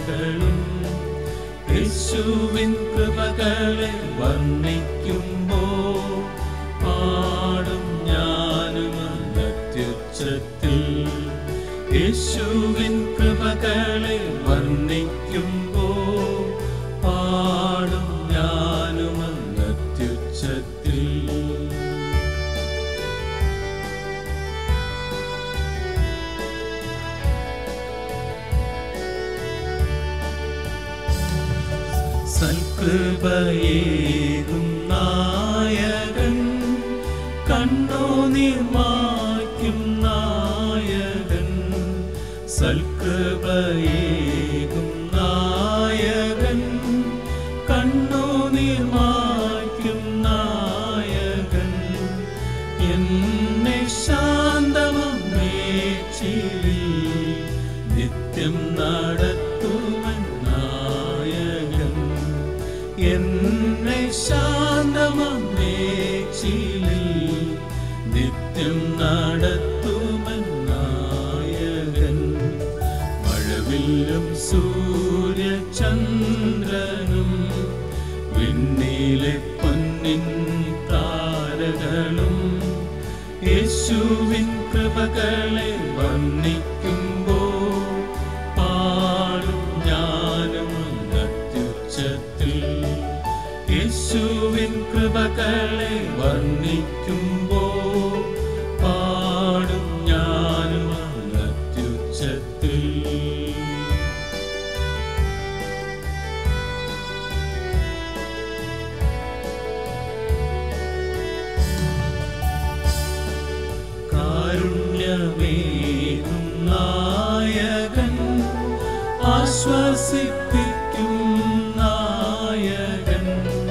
താരകളും യേശുവിൻ കൃപകളെ വർണ്ണിക്കുമ്പോ പാടും ഞാനും അത്യുച്ചത്തിൽ യേശുവിൻ കൃപകളെ വർണ്ണിക്കുമ്പോ പാടും ഞാനും അത്യുച്ചത്തിൽ സൽകൃപയേകും നായകൻ കണ്ണുനീർ മായ്ക്കും നായകൻ സൽകൃപയേകും നായകൻ കണ്ണുനീർ മായ്ക്കും നായകൻ എന്നെ ശാന്തമേച്ചിരി നിത്യം നടത്തുവൻ നായകൻ എന്നെ ശാന്തമേച്ചിരി നിത്യം നടത്തുവൻ നായകൻ മഴവില്ലും സൂര്യചന്ദ്രനും വിണ്ണിലെ പൊന്നിൻ താരകളും യേശുവിൻ കൃപകളെ വർണ്ണിക്കുമ്പോ പാടും ഞാനും അത്യുച്ചത്തിൽ യേശുവിൻ കൃപകളെ വർണ്ണിക്കുമ്പോ പാടും ഞാനും അത്യുച്ചത്തിൽ കാരുണ്യമേകും നായകൻ ആശ്വസിപ്പിക്കും നായകൻ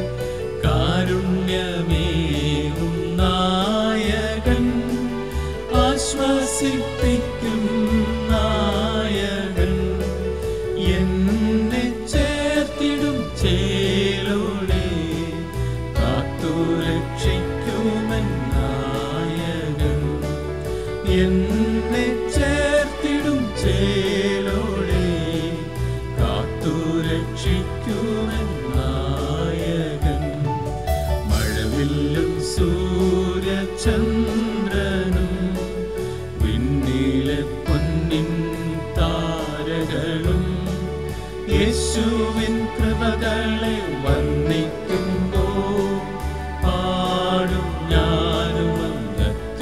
കാരുണ്യമേകും നായകൻ ആശ്വസിപ്പിക്കും നായകൻ എന്നെ ചേർത്തിടും ചേലോടെ കാത്തുരക്ഷിക്കുമൻ നായകൻ എന്നെ ചേർത്തിടും ചേലോടെ കാത്തുരക്ഷിക്കുമൻ നായകൻ മഴവില്ലും സൂര്യചന്ദ്രനും വിണ്ണിലെ പൊന്നിൻ താരകളും യേശുവിൻ കൃപകളെ വർണ്ണിക്കുമ്പോ പാടും ഞാനും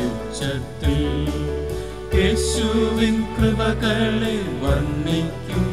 അത്യുച്ചത്തിൽ യേശുവിൻ കൃപകളെ വർണ്ണിക്കും